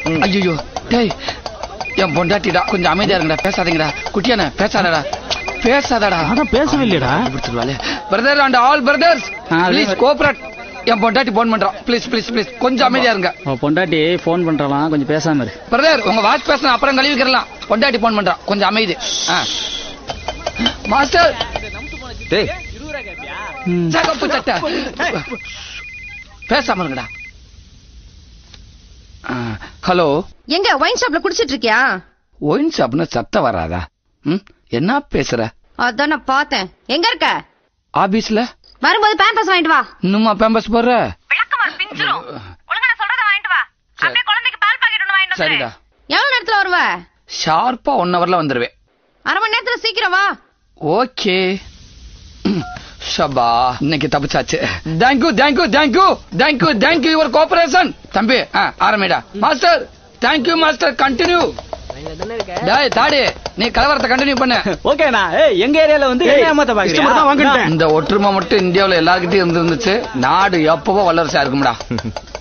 ஐயோ டேய் என் பொண்டாட்டிடா கொஞ்சம் அமைதியா இருங்கடா பேசாதீங்கடா குட்டியானே பேசாதடா பேசாதடா அதான் பேசவே இல்லையடா பிடிச்சிருவாளே பிரதர் அண்ட் ஆல் பிரதர்ஸ் ஆ, அது- ப்ளீஸ் கோஆபரேட் என் பொண்டாட்டி போன் பண்றான் ப்ளீஸ் ப்ளீஸ் ப்ளீஸ் கொஞ்சம் அமைதியா இருங்க உன் பொண்டாட்டி ஃபோன் பண்றலாம் கொஞ்சம் பேசாம இரு பிரதர் உங்க வாட்ச் பேசணும் அப்புறம் கழுவிக்கிறலாம் பொண்டாட்டி போன் பண்றான் கொஞ்சம் அமைதி ஆ. மாஸ்டர் டேய் ம். சகப்பு சட்டை பேசாம இருங்கடா ஆ, ஹலோ எங்க ஒயின் ஷாப்ல குடிச்சிட்டு இருக்கியா ஒயின் ஷாப்னு சத்தம் வராதா ம் என்ன பேசுற அதான் நான் பார்த்தேன் எங்க இருக்க ஆபீஸ்ல வரும்போது பேம்பஸ் வாங்கிட்டு வா இன்னுமா பேம்பஸ் போடுற விளக்கமாறு பிஞ்சிரும் ஒழுங்கா நான் சொல்றத வாங்கிட்டு வா அப்படியே குழந்தைக்கு பால் பாக்கெட் ஒண்ணு வாங்கிட்டு வந்துரு சரிடா எவ்வளவு நேரத்துல வருவ ஷார்ப்பா ஒன் ஹவர்ல வந்துருவேன் அரை மணி நேரத்துல சீக்கிரம் வா ஓகே ஷபா இன்னைக்கு தப்பிச்சாச்சு thank you thank you thank you thank you thank you your cooperation தம்பி ஆ, ஆரம்பிடா மாஸ்டர் தேங்க்யூ மாஸ்டர் கண்டினியூ டேய் தாடி நீ கலவரத்தை கண்டினியூ பண்ணு ஓகேண்ணா ஏய் எங்க ஏரியால வந்து ஏய், என்ன ஏமாத்த customer தான் வாங்கிட்டேன். பாக்குறீங்க இந்த ஒற்றுமை மட்டும் இந்தியாவுல எல்லார்கிட்டயும் இருந்துருந்துச்சு நாடு எப்பவோ வல்லரசா இருக்கும்டா